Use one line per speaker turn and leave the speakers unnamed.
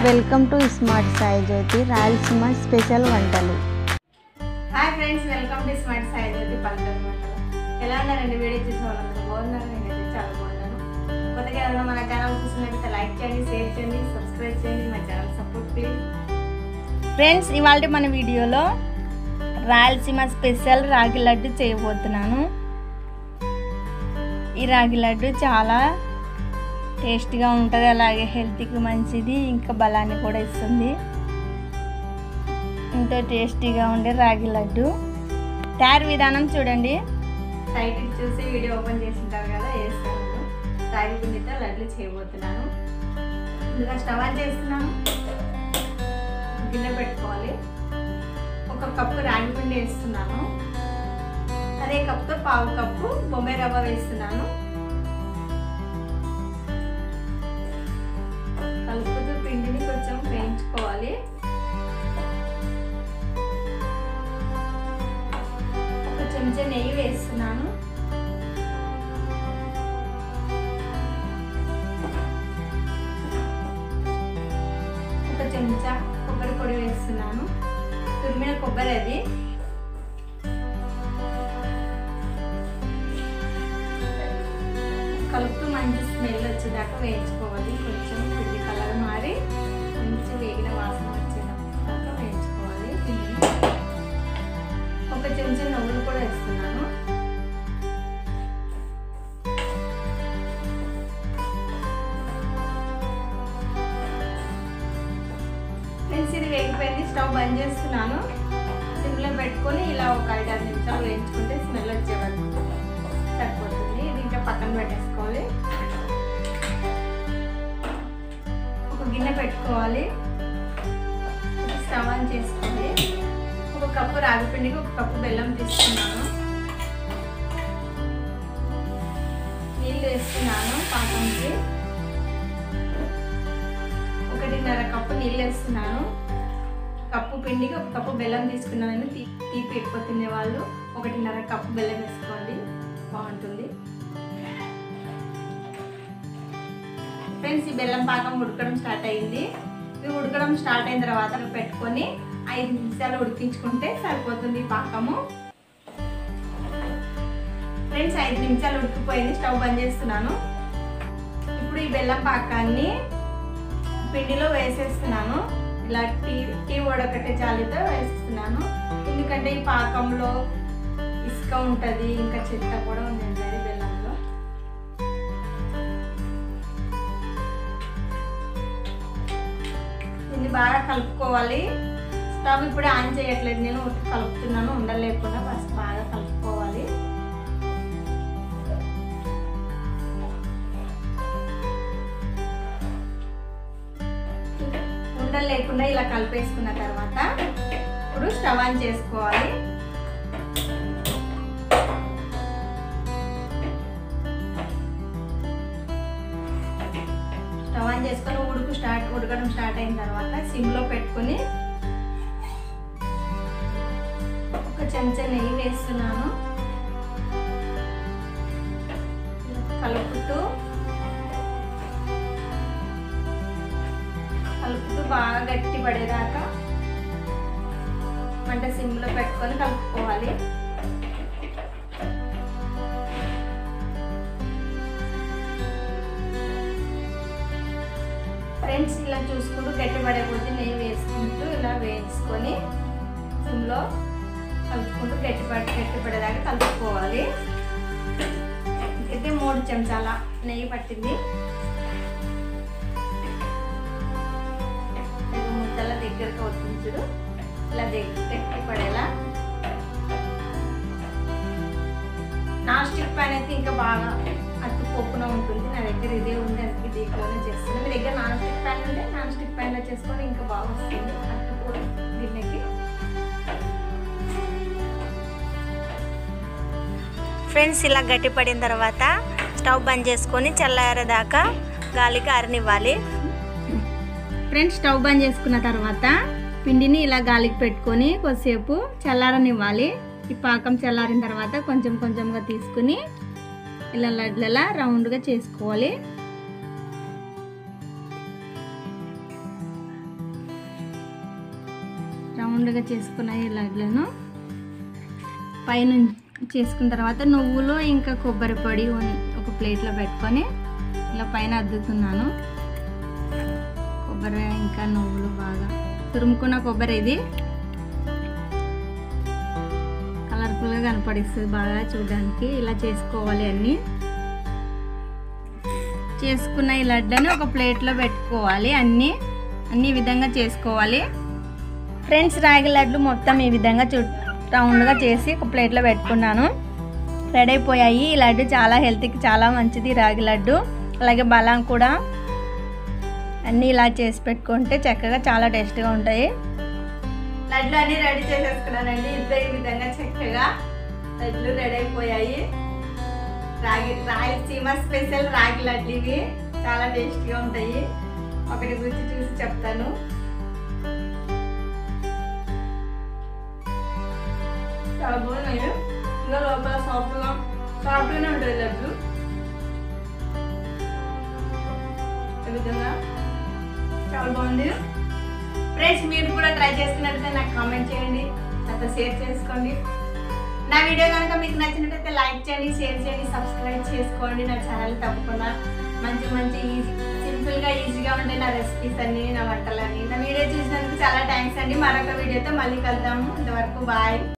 welcome to smart Sai Jyothi Rayalaseema special వంటలు
hi friends welcome to smart Sai Jyothi పల్లెటూరు వంటలు ఎలా ఉన్నారండి వీడియో చూసే వాళ్ళందరూ బాగున్నారు నేనైతే చాలా బాగున్నాను కొత్తగా ఎవరైనా మన ఛానల్ చూసినట్లయితే లైక్ చేయండి షేర్ చేయండి సబ్స్క్రైబ్ చేయండి మా ఛానల్ సపోర్ట్ ప్లీజ్ ఫ్రెండ్స్ ఇవాళ మన వీడియోలో రాయలసీమ స్పెషల్ రాగి లడ్డు చేయబోతున్నాను ఈ రాగి లడ్డు చాలా టేస్ట్గా ఉంటుంది అలాగే హెల్త్కి మంచిది ఇంకా బలాన్ని కూడా ఇస్తుంది ఎంతో టేస్టీగా ఉండే రాగి లడ్డు తయారు విధానం చూడండి టైటిల్ చూసి వీడియో ఓపెన్ చేసి ఉంటారు కదా వేస్తాను రాగి పిండితో లడ్లు చేయబోతున్నాను ముందుగా స్టవ్ ఆన్ చేస్తున్నాను గిన్నె పెట్టుకోవాలి ఒక కప్పు రాగి పిండి వేస్తున్నాను అదే కప్తో పావు కప్పు బొంబాయి రవ్వ వేస్తున్నాను కలుపుతూ పిండిని కొంచెం వేయించుకోవాలి ఒక చెంచా నెయ్యి వేస్తున్నాను ఒక చెంచా కొబ్బరి పొడి వేస్తున్నాను తురిమిన కొబ్బరి అది కలుపుతూ మంచి స్మెల్ వచ్చేదాకా వేయించుకోవాలి కొంచెం పిండి కలర్ మారి మంచి వేగిన వాసన వచ్చేదాకా వేయించుకోవాలి పిండిని ఒక చెంచా నువ్వులు కూడా వేస్తున్నాను ఫ్రెండ్స్ ఇది వేగిపోయింది స్టవ్ బంద్ చేస్తున్నాను సిమ్లో పెట్టుకొని ఇలా ఒక ఐదు ఆరు నిమిషాలు వేయించుకుంటే స్మెల్ వచ్చే వరకు సరిపోతుంది ఇది ఇంకా పక్కన పెట్టేసుకోవాలి ఒక గిన్నె పెట్టుకోవాలి స్టవ్ ఆన్ చేసుకోవాలి ఒక కప్పు రాగి పిండికి ఒక కప్పు బెల్లం తీసుకున్నాను నీళ్ళు వేస్తున్నాను పాకంకి ఒకటిన్నర కప్పు నీళ్ళు వేస్తున్నాను కప్పు పిండికి ఒక కప్పు బెల్లం తీసుకున్నాను తీ తీపి ఎక్కువ తినేవాళ్ళు ఒకటిన్నర కప్పు బెల్లం వేసుకోండి బాగుంటుంది ఫ్రెండ్స్ ఈ బెల్లం పాకం ఉడకడం స్టార్ట్ అయింది ఇది ఉడకడం స్టార్ట్ అయిన తర్వాత పెట్టుకొని ఐదు నిమిషాలు ఉడికించుకుంటే సరిపోతుంది ఈ పాకము ఫ్రెండ్స్ ఐదు నిమిషాలు ఉడికిపోయింది స్టవ్ బంద్ చేస్తున్నాను ఇప్పుడు ఈ బెల్లం పాకాన్ని పిండిలో వేసేస్తున్నాను ఇలా టీ టీ వడకట్టే జాలితో వేసేస్తున్నాను ఎందుకంటే ఈ పాకంలో ఇసుక ఉంటుంది ఇంకా చెత్త కూడా ఉంటుంది బెల్లంలో దీన్ని బాగా కలుపుకోవాలి స్టవ్ ఇప్పుడు ఆన్ చేయట్లేదు నేను ఉట్టి కలుపుతున్నాను ఉండలేకుండా ఫస్ట్ బాగా కలుపుకోవాలి ఉండలు లేకుండా ఇలా కలిపేసుకున్న తర్వాత ఇప్పుడు స్టవ్ ఆన్ చేసుకోవాలి స్టవ్ ఆన్ చేసుకొని ఉడుకు స్టార్ట్ ఉడకడం స్టార్ట్ అయిన తర్వాత సిమ్లో పెట్టుకొని ఒక చెంచా నెయ్యి వేస్తున్నాను కలుపుతూ కలుపుతూ బాగా గట్టి పడేదాకా మంట సిమ్లో పెట్టుకొని కలుపుకోవాలి ఫ్రెండ్స్ ఇలా చూసుకుంటూ గట్టి పడే కొద్దీ నెయ్యి వేసుకుంటూ ఇలా వేసుకొని సిమ్లో కలుపుకుంటూ గట్టి పడి గట్టి పడేదాకా కలుపుకోవాలి అయితే మూడు చెంచాల నెయ్యి పట్టింది ముద్దల దగ్గరకు అవుతుంది చూడు ఇలా దగ్గర గట్టి పడేలా నాన్ స్టిక్ ప్యాన్ అయితే ఇంకా బాగా అతుక్కోకుండా ఉంటుంది నా దగ్గర ఇదే ఉంది అందుకే దీంట్లోనే చేస్తాను మీ దగ్గర నాన్ స్టిక్ ప్యాన్ ఉంటే నాన్ స్టిక్ ప్యాన్లో చేసుకొని ఇంకా బాగా వస్తుంది అతుక్కోదు గిన్నెకి
ఫ్రెండ్స్ ఇలా గట్టి పడిన తర్వాత స్టవ్ బంద్ చేసుకొని చల్లారేదాకా గాలికి ఆరనివ్వాలి
ఫ్రెండ్స్ స్టవ్ బంద్ చేసుకున్న తర్వాత పిండిని ఇలా గాలికి పెట్టుకొని కొద్దిసేపు చల్లారనివ్వాలి ఈ పాకం చల్లారిన తర్వాత కొంచెం కొంచెంగా తీసుకుని ఇలా లడ్లలా రౌండ్గా చేసుకోవాలి రౌండ్గా చేసుకున్న ఈ లడ్లను పైన చేసుకున్న తర్వాత నువ్వులు ఇంకా కొబ్బరి పొడి ఉన్- ఒక ప్లేట్లో పెట్టుకొని ఇలా పైన అద్దుతున్నాను కొబ్బరి ఇంకా నువ్వులు బాగా తురుముకున్న కొబ్బరి ఇది కలర్ఫుల్గా కనపడిస్తుంది బాగా చూడడానికి ఇలా చేసుకోవాలి అన్నీ చేసుకున్న ఈ లడ్డని ఒక ప్లేట్లో పెట్టుకోవాలి అన్నీ అన్ని ఈ విధంగా చేసుకోవాలి ఫ్రెండ్స్ రాగి లడ్లు మొత్తం ఈ విధంగా చూ రౌండ్గా చేసి ఒక ప్లేట్లో పెట్టుకున్నాను రెడీ అయిపోయాయి ఈ లడ్డు చాలా హెల్త్కి చాలా మంచిది రాగి లడ్డు అలాగే బలం కూడా అన్నీ ఇలా చేసి పెట్టుకుంటే చక్కగా చాలా టేస్ట్గా ఉంటాయి లడ్లు అన్నీ రెడీ చేసేసుకున్నానండి ఇద్దరు ఈ విధంగా చక్కగా లడ్లు రెడీ అయిపోయాయి రాగి రాయలసీమ స్పెషల్ రాగి లడ్లు ఇవి చాలా టేస్ట్గా ఉంటాయి ఒకటి గురించి చూసి చెప్తాను చాలా బాగున్నాయి ఇంకా లోపల సాఫ్ట్గా సాఫ్ట్గానే ఉంటుంది లడ్డు ఈ విధంగా చాలా బాగుంది ఫ్రెండ్స్ మీరు కూడా ట్రై చేస్తున్నట్టయితే నాకు కామెంట్ చేయండి నాతో షేర్ చేసుకోండి నా వీడియో కనుక మీకు నచ్చినట్టయితే లైక్ చేయండి షేర్ చేయండి సబ్స్క్రైబ్ చేసుకోండి నా ఛానల్ తప్పకుండా మంచి మంచి ఈజీ సింపుల్గా ఈజీగా ఉండే నా రెసిపీస్ అన్ని నా వంటలన్నీ నా వీడియో చూసినందుకు చాలా థ్యాంక్స్ అండి మరొక వీడియోతో మళ్ళీ కలుద్దాము ఇంతవరకు బాయ్